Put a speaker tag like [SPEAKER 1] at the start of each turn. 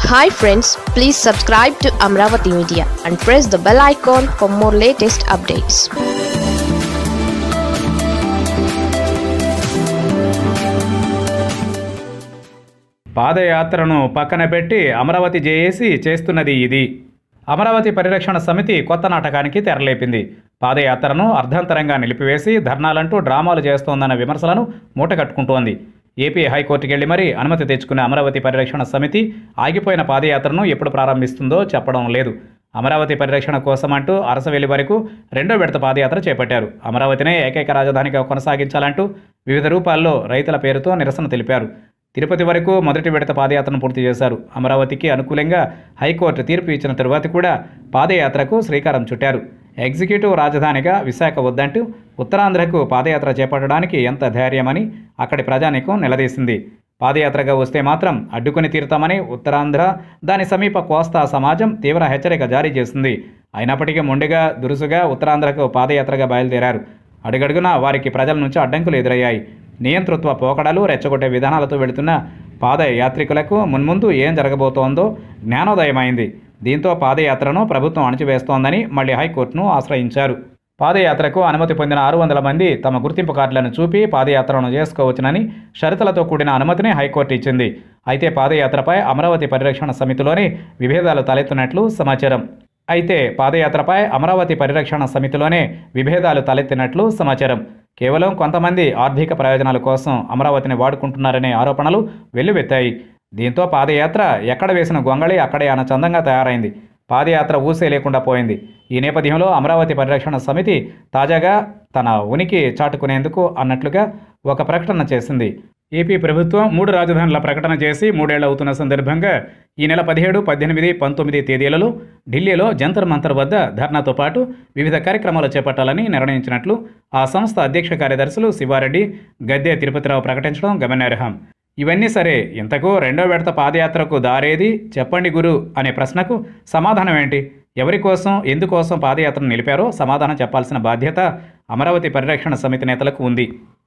[SPEAKER 1] hi friends please subscribe to Amaravati media and press the bell icon for more latest updates
[SPEAKER 2] పాదయాత్రను పక్కన పెట్టి Amaravati JAC చేస్తున్నది ఇది అమరావతి పరిరక్షణ సమితి కొత్త నాటకానికి తెరలేపింది పాదయాత్రను అర్ధంతరంగా నిలిపివేసి ధర్నాలంటూ డ్రామాలు చేస్తోందన్న విమర్శలను మూటగట్టుకుంటోంది ఏపీ హైకోర్టుకి వెళ్లి మరీ అనుమతి తెచ్చుకున్న అమరావతి పరిరక్షణ సమితి ఆగిపోయిన పాదయాత్రను ఎప్పుడు ప్రారంభిస్తుందో చెప్పడం లేదు అమరావతి పరిరక్షణ కోసం అంటూ అరసవెల్లి వరకు రెండో విడత పాదయాత్ర చేపట్టారు అమరావతినే ఏకైక రాజధానిగా కొనసాగించాలంటూ వివిధ రూపాల్లో రైతుల పేరుతో నిరసన తెలిపారు తిరుపతి వరకు మొదటి విడత పాదయాత్రను పూర్తి చేశారు అమరావతికి అనుకూలంగా హైకోర్టు తీర్పు ఇచ్చిన తరువాత కూడా పాదయాత్రకు శ్రీకారం చుట్టారు ఎగ్జిక్యూటివ్ రాజధానిగా విశాఖ వద్దంటూ ఉత్తరాంధ్రకు పాదయాత్ర చేపట్టడానికి ఎంత ధైర్యమని అక్కడి ప్రజానికం నిలదీసింది పాదయాత్రగా వస్తే మాత్రం అడ్డుకుని తీరుతామని ఉత్తరాంధ్ర దాని సమీప కోస్తా సమాజం తీవ్ర హెచ్చరిక జారీ చేసింది అయినప్పటికీ మొండిగా దురుసుగా ఉత్తరాంధ్రకు పాదయాత్రగా బయలుదేరారు అడుగడుగునా వారికి ప్రజల నుంచి అడ్డంకులు ఎదురయ్యాయి నియంతృత్వ పోకడలు రెచ్చగొట్టే విధానాలతో వెళుతున్న పాదయాత్రికులకు మున్ముందు ఏం జరగబోతోందో జ్ఞానోదయమైంది దీంతో పాదయాత్రను ప్రభుత్వం అణచివేస్తోందని మళ్ళీ హైకోర్టును ఆశ్రయించారు పాదయాత్రకు అనుమతి పొందిన ఆరు వందల మంది తమ గుర్తింపు కార్డులను చూపి పాదయాత్రను చేసుకోవచ్చునని షరతులతో కూడిన అనుమతిని హైకోర్టు ఇచ్చింది అయితే పాదయాత్రపై అమరావతి పరిరక్షణ సమితిలోనే విభేదాలు తలెత్తినట్లు సమాచారం అయితే పాదయాత్రపై అమరావతి పరిరక్షణ సమితిలోనే విభేదాలు తలెత్తినట్లు సమాచారం కేవలం కొంతమంది ఆర్థిక ప్రయోజనాల కోసం అమరావతిని వాడుకుంటున్నారనే ఆరోపణలు వెల్లువెత్తాయి దీంతో పాదయాత్ర ఎక్కడ వేసిన గొంగళి అక్కడే అనచందంగా తయారైంది పాదయాత్ర ఊసే లేకుండా పోయింది ఈ నేపథ్యంలో అమరావతి పరిరక్షణ సమితి తాజాగా తన ఉనికి చాటుకునేందుకు అన్నట్లుగా ఒక ప్రకటన చేసింది ఏపీ ప్రభుత్వం మూడు రాజధానుల ప్రకటన చేసి మూడేళ్లు అవుతున్న సందర్భంగా ఈ నెల పదిహేడు పద్దెనిమిది పంతొమ్మిది తేదీలలో ఢిల్లీలో జంతర్ మంతర్ వద్ద ధర్నాతో పాటు వివిధ కార్యక్రమాలు చేపట్టాలని నిర్ణయించినట్లు ఆ సంస్థ అధ్యక్ష కార్యదర్శులు శివారెడ్డి గద్దె తిరుపతిరావు ప్రకటించడం గమనార్హం ఇవన్నీ సరే ఇంతకు రెండో విడత పాదయాత్రకు దారేది చెప్పండి గురు అనే ప్రశ్నకు సమాధానం ఏంటి ఎవరి కోసం ఎందుకోసం పాదయాత్రను నిలిపారో సమాధానం చెప్పాల్సిన బాధ్యత అమరావతి పరిరక్షణ సమితి నేతలకు ఉంది